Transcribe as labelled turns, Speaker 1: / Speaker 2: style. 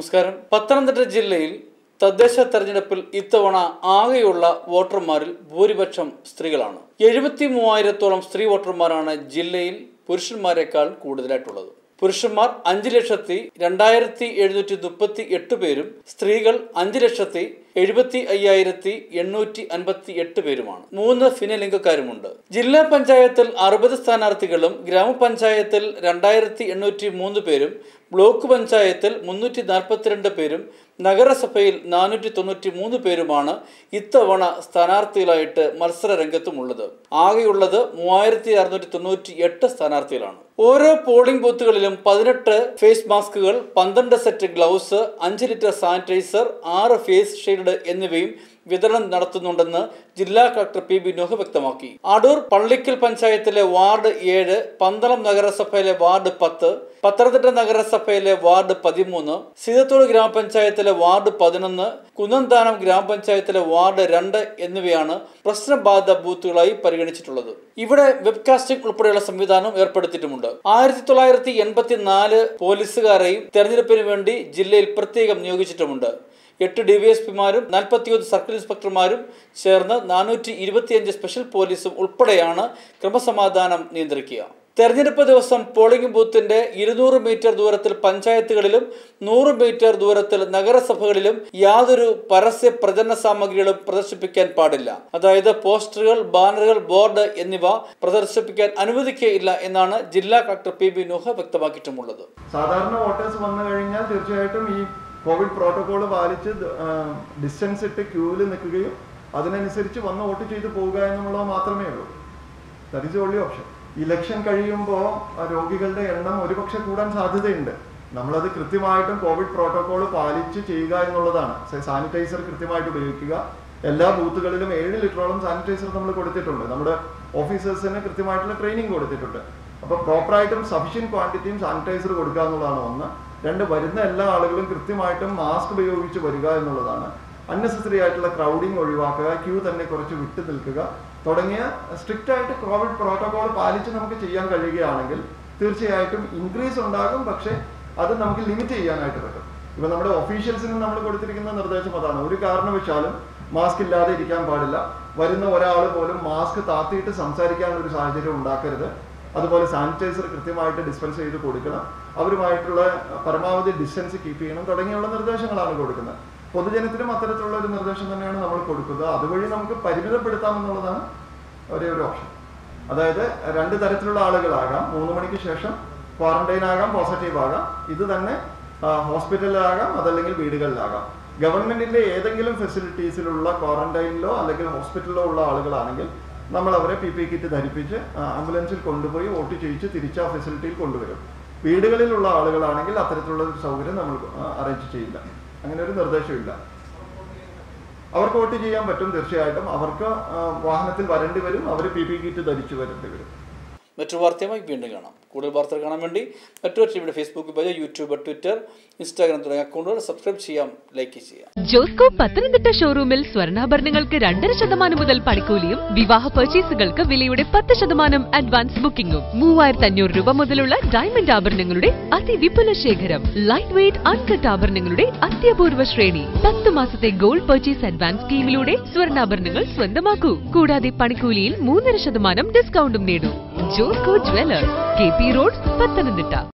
Speaker 1: നമസ്കാരം പത്തനംതിട്ട ജില്ലയിൽ തദ്ദേശ തെരഞ്ഞെടുപ്പിൽ ഇത്തവണ ആകെയുള്ള വോട്ടർമാരിൽ ഭൂരിപക്ഷം സ്ത്രീകളാണ് എഴുപത്തി മൂവായിരത്തോളം സ്ത്രീ വോട്ടർമാരാണ് ജില്ലയിൽ പുരുഷന്മാരെക്കാൾ കൂടുതലായിട്ടുള്ളത് പുരുഷന്മാർ അഞ്ച് ലക്ഷത്തി രണ്ടായിരത്തി എഴുന്നൂറ്റി മുപ്പത്തി എട്ട് പേരും സ്ത്രീകൾ അഞ്ച് ലക്ഷത്തി എഴുപത്തി അയ്യായിരത്തി എണ്ണൂറ്റി അൻപത്തി എട്ട് പേരുമാണ് മൂന്ന് ഭിന്നലിംഗക്കാരുമുണ്ട് ജില്ലാ പഞ്ചായത്തിൽ അറുപത് സ്ഥാനാർത്ഥികളും ഗ്രാമപഞ്ചായത്തിൽ രണ്ടായിരത്തി എണ്ണൂറ്റി മൂന്ന് പേരും ബ്ലോക്ക് പഞ്ചായത്തിൽ മുന്നൂറ്റി നാൽപ്പത്തിരണ്ട് പേരും നഗരസഭയിൽ നാനൂറ്റി തൊണ്ണൂറ്റി മൂന്ന് പേരുമാണ് ഇത്തവണ സ്ഥാനാർത്ഥികളായിട്ട് മത്സര രംഗത്തുമുള്ളത് ആകെയുള്ളത് മൂവായിരത്തി അറുന്നൂറ്റി തൊണ്ണൂറ്റി എട്ട് സ്ഥാനാർത്ഥികളാണ് ഓരോ പോളിംഗ് ബൂത്തുകളിലും പതിനെട്ട് ഫേസ് മാസ്കുകൾ പന്ത്രണ്ട് സെറ്റ് ഗ്ലൗസ് അഞ്ച് ലിറ്റർ സാനിറ്റൈസർ ആറ് ഫേസ് ഷീൽഡ് എന്നിവയും വിതരണം നടത്തുന്നുണ്ടെന്ന് ജില്ലാ കളക്ടർ പി ബി നോഹ് വ്യക്തമാക്കി അടൂർ പള്ളിക്കൽ പഞ്ചായത്തിലെ വാർഡ് ഏഴ് പന്തളം നഗരസഭയിലെ വാർഡ് പത്ത് പത്തനംതിട്ട നഗരസഭയിലെ വാർഡ് പതിമൂന്ന് സീതത്തോട് ഗ്രാമപഞ്ചായത്തിലെ വാർഡ് പതിനൊന്ന് കുന്നന്താനം ഗ്രാമപഞ്ചായത്തിലെ വാർഡ് രണ്ട് എന്നിവയാണ് പ്രശ്നബാധിത ബൂത്തുകളായി പരിഗണിച്ചിട്ടുള്ളത് ഇവിടെ വെബ്കാസ്റ്റിംഗ് ഉൾപ്പെടെയുള്ള സംവിധാനം ഏർപ്പെടുത്തിയിട്ടുമുണ്ട് ആയിരത്തി തൊള്ളായിരത്തി എൺപത്തി നാല് പോലീസുകാരെയും തെരഞ്ഞെടുപ്പിന് വേണ്ടി ജില്ലയിൽ പ്രത്യേകം നിയോഗിച്ചിട്ടുമുണ്ട് എട്ട് ഡിവൈഎസ്പിമാരും നാൽപ്പത്തിയൊന്ന് സർക്കിൾ ഇൻസ്പെക്ടർമാരും ചേർന്ന് നാനൂറ്റി ഇരുപത്തിയഞ്ച് സ്പെഷ്യൽ പോലീസും ഉൾപ്പെടെയാണ് ക്രമസമാധാനം നിയന്ത്രിക്കുക തെരഞ്ഞെടുപ്പ് ദിവസം പോളിംഗ് ബൂത്തിന്റെ ഇരുന്നൂറ് മീറ്റർ ദൂരത്തിൽ പഞ്ചായത്തുകളിലും നൂറ് മീറ്റർ ദൂരത്തിൽ നഗരസഭകളിലും യാതൊരു പരസ്യ പ്രചരണ സാമഗ്രികളും പ്രദർശിപ്പിക്കാൻ പാടില്ല അതായത് പോസ്റ്ററുകൾ ബാനറുകൾ ബോർഡ് എന്നിവ പ്രദർശിപ്പിക്കാൻ അനുവദിക്കുകയില്ല എന്നാണ് ജില്ലാ കളക്ടർ പി ബി നുഹ വ്യക്തമാക്കിയിട്ടുമുള്ളത്
Speaker 2: സാധാരണ വോട്ടേഴ്സ് വന്നു കഴിഞ്ഞാൽ തീർച്ചയായിട്ടും ഈ കോവിഡ് പ്രോട്ടോകോൾ പാലിച്ച് ഡിസ്റ്റൻസ് ഇട്ട് ക്യൂവിൽ നിൽക്കുകയും അതിനനുസരിച്ച് വന്ന് വോട്ട് ചെയ്ത് പോവുക എന്നുള്ളത് മാത്രമേ ഉള്ളൂ that is only option election കഴിയുമ്പോൾ രോഗികളുടെ എണ്ണം ഒരുപക്ഷെ കൂടാൻ സാധ്യതയുണ്ട് നമ്മളത് കൃത്യമായിട്ടും കോവിഡ് പ്രോട്ടോകോൾ പാലിച്ച് ചെയ്യുക എന്നുള്ളതാണ് സാനിറ്റൈസർ കൃത്യമായിട്ട് ഉപയോഗിക്കുക എല്ലാ ബൂത്തുകളിലും ഏഴ് ലിറ്ററോളം സാനിറ്റൈസർ നമ്മൾ കൊടുത്തിട്ടുണ്ട് നമ്മുടെ ഓഫീസേഴ്സിന് കൃത്യമായിട്ടുള്ള ട്രെയിനിങ് കൊടുത്തിട്ടുണ്ട് അപ്പോൾ പ്രോപ്പറായിട്ടും സഫീഷ്യൻറ്റ് ക്വാണ്ടിറ്റിയും സാനിറ്റൈസർ കൊടുക്കുക എന്നുള്ളതാണ് ഒന്ന് രണ്ട് വരുന്ന എല്ലാ ആളുകളും കൃത്യമായിട്ടും മാസ്ക് ഉപയോഗിച്ച് വരിക എന്നുള്ളതാണ് അൺനെസസറി ആയിട്ടുള്ള ക്രൗഡിങ് ഒഴിവാക്കുക ക്യൂ തന്നെ കുറച്ച് വിട്ടു നിൽക്കുക തുടങ്ങിയ സ്ട്രിക്റ്റ് ആയിട്ട് കോവിഡ് പ്രോട്ടോകോൾ പാലിച്ച് നമുക്ക് ചെയ്യാൻ കഴിയുകയാണെങ്കിൽ തീർച്ചയായിട്ടും ഇൻക്രീസ് ഉണ്ടാകും പക്ഷേ അത് നമുക്ക് ലിമിറ്റ് ചെയ്യാനായിട്ട് പറ്റും ഇപ്പൊ നമ്മുടെ ഒഫീഷ്യൽസിന് നമ്മൾ കൊടുത്തിരിക്കുന്ന നിർദ്ദേശം അതാണ് ഒരു കാരണവശാലും മാസ്ക് ഇല്ലാതെ ഇരിക്കാൻ പാടില്ല വരുന്ന ഒരാൾ പോലും മാസ്ക് താത്തിയിട്ട് സംസാരിക്കാനുള്ള ഒരു സാഹചര്യം ഉണ്ടാക്കരുത് അതുപോലെ സാനിറ്റൈസർ കൃത്യമായിട്ട് ഡിസ്പെൻസ് ചെയ്ത് കൊടുക്കണം അവരുമായിട്ടുള്ള പരമാവധി ഡിസ്റ്റൻസ് കീപ്പ് ചെയ്യണം തുടങ്ങിയുള്ള നിർദ്ദേശങ്ങളാണ് കൊടുക്കുന്നത് പൊതുജനത്തിനും അത്തരത്തിലുള്ള ഒരു നിർദ്ദേശം തന്നെയാണ് നമ്മൾ കൊടുക്കുന്നത് അതുവഴി നമുക്ക് പരിമിതപ്പെടുത്താമെന്നുള്ളതാണ് ഒരേ ഒരു ഓപ്ഷൻ അതായത് രണ്ട് തരത്തിലുള്ള ആളുകളാകാം മൂന്ന് മണിക്ക് ശേഷം ക്വാറന്റൈൻ ആകാം പോസിറ്റീവ് ആകാം ഇത് തന്നെ ഹോസ്പിറ്റലിലാകാം അതല്ലെങ്കിൽ വീടുകളിലാകാം ഗവൺമെന്റിന്റെ ഏതെങ്കിലും ഫെസിലിറ്റീസിലുള്ള ക്വാറന്റൈനിലോ അല്ലെങ്കിൽ ഹോസ്പിറ്റലിലോ ഉള്ള ആളുകളാണെങ്കിൽ നമ്മൾ അവരെ പി പി കിറ്റ് ധരിപ്പിച്ച് ആംബുലൻസിൽ കൊണ്ടുപോയി വോട്ട് ചെയ്യിച്ച് തിരിച്ച് ആ ഫെസിലിറ്റിയിൽ കൊണ്ടുവരും വീടുകളിലുള്ള ആളുകളാണെങ്കിൽ അത്തരത്തിലുള്ള ഒരു സൗകര്യം നമ്മൾ അറേഞ്ച് ചെയ്യില്ല അങ്ങനെ ഒരു നിർദ്ദേശമില്ല അവർക്ക് വോട്ട് ചെയ്യാൻ പറ്റും തീർച്ചയായിട്ടും അവർക്ക് വാഹനത്തിൽ വരേണ്ടി വരും അവർ പി പി കിറ്റ് ധരിച്ചു വരേണ്ടി വരും
Speaker 1: മറ്റൊരു വാർത്തയുമായി വീണ്ടും കാണാം കൂടുതൽ വാർത്തകൾ കാണാൻ വേണ്ടി മറ്റൊരു ടിവിയുടെ Facebook page YouTube Twitter Instagram തുടങ്ങിയ അക്കൗണ്ടുകൾ സബ്സ്ക്രൈബ് ചെയ്യാം ലൈക്ക് ചെയ്യാം
Speaker 3: ജോസ്കോ പത്തനംതിട്ട ഷോറൂമിൽ സ്വർണ്ണാഭരണങ്ങൾക്ക് രണ്ടര ശതമാനം മുതൽ പണിക്കൂലിയും വിവാഹ പർച്ചേസുകൾക്ക് വിലയുടെ പത്ത് ശതമാനം അഡ്വാൻസ് ബുക്കിംഗും മൂവായിരത്തി അഞ്ഞൂറ് രൂപ മുതലുള്ള ഡയമണ്ട് ആഭരണങ്ങളുടെ അതിവിപുല ശേഖരം ലൈറ്റ് വെയ്റ്റ് അൺകട്ട് ആഭരണങ്ങളുടെ അത്യപൂർവ ശ്രേണി പത്ത് മാസത്തെ ഗോൾഡ് പർച്ചേസ് അഡ്വാൻസ് സ്കീമിലൂടെ സ്വർണ്ണാഭരണങ്ങൾ സ്വന്തമാക്കൂ കൂടാതെ പണിക്കൂലിയിൽ മൂന്നര ശതമാനം ഡിസ്കൗണ്ടും നേടൂ Josco jewellers K P road Pathanamthitta